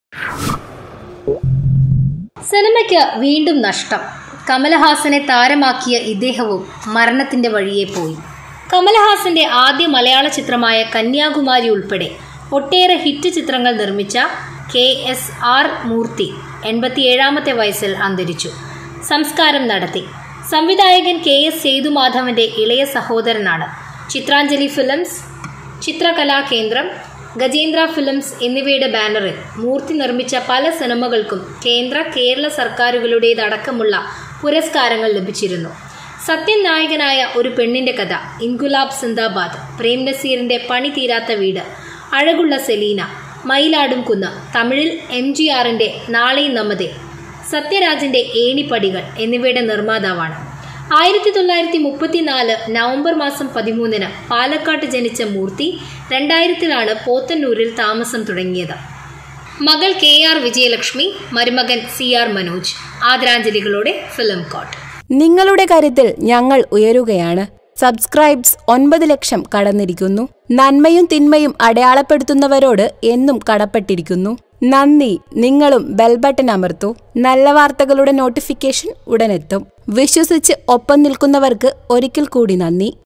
സിനിമയ്ക്ക് വീണ്ടും നഷ്ടം കമലഹാസനെ താരമാക്കിയ ഇദ്ദേഹവും മരണത്തിന്റെ വഴിയെ പോയി കമലഹാസന്റെ ആദ്യ മലയാള ചിത്രമായ കന്യാകുമാരി ഉൾപ്പെടെ ഒട്ടേറെ ഹിറ്റ് ചിത്രങ്ങൾ നിർമ്മിച്ച കെ എസ് ആർ മൂർത്തി എൺപത്തിയേഴാമത്തെ വയസ്സിൽ അന്തരിച്ചു സംസ്കാരം നടത്തി സംവിധായകൻ കെ എസ് സേതുമാധവന്റെ ഇളയ സഹോദരനാണ് ചിത്രാഞ്ജലി ഫിലിംസ് ചിത്രകലാ കേന്ദ്രം ഗജേന്ദ്ര ഫിലിംസ് എന്നിവയുടെ ബാനറിൽ മൂർത്തി നിർമ്മിച്ച പല സിനിമകൾക്കും കേന്ദ്ര കേരള സർക്കാരുകളുടേതടക്കമുള്ള പുരസ്കാരങ്ങൾ ലഭിച്ചിരുന്നു സത്യൻ നായകനായ ഒരു പെണ്ണിന്റെ കഥ ഇൻഗുലാബ് സിന്ദാബാദ് പ്രേം നസീറിന്റെ പണി തീരാത്ത വീട് അഴകുള്ള സെലീന മയിലാടും കുന്ന് തമിഴിൽ എം ജി ആറിന്റെ നാളെ നമ്മതെ സത്യരാജന്റെ ഏണിപ്പടികൾ എന്നിവയുടെ നിർമ്മാതാവാണ് ആയിരത്തി തൊള്ളായിരത്തി മുപ്പത്തിനാല് നവംബർ മാസം പതിമൂന്നിന് പാലക്കാട്ട് ജനിച്ച മൂർത്തി രണ്ടായിരത്തിലാണ് പോത്തന്നൂരിൽ താമസം തുടങ്ങിയത് മകൾ കെ ആർ വിജയലക്ഷ്മി മരുമകൻ സി ആർ മനോജ് ആദരാഞ്ജലികളോടെ ഫിലിം കോട്ട് നിങ്ങളുടെ കരുത്തിൽ ഞങ്ങൾ ഉയരുകയാണ് സബ്സ്ക്രൈബ്സ് ഒൻപത് ലക്ഷം കടന്നിരിക്കുന്നു നന്മയും തിന്മയും അടയാളപ്പെടുത്തുന്നവരോട് എന്നും കടപ്പെട്ടിരിക്കുന്നു നന്ദി നിങ്ങളും ബെൽ ബട്ടൺ അമർത്തൂ നല്ല വാർത്തകളുടെ നോട്ടിഫിക്കേഷൻ ഉടനെത്തും വിശ്വസിച്ച് ഒപ്പം നിൽക്കുന്നവർക്ക് ഒരിക്കൽ കൂടി നന്ദി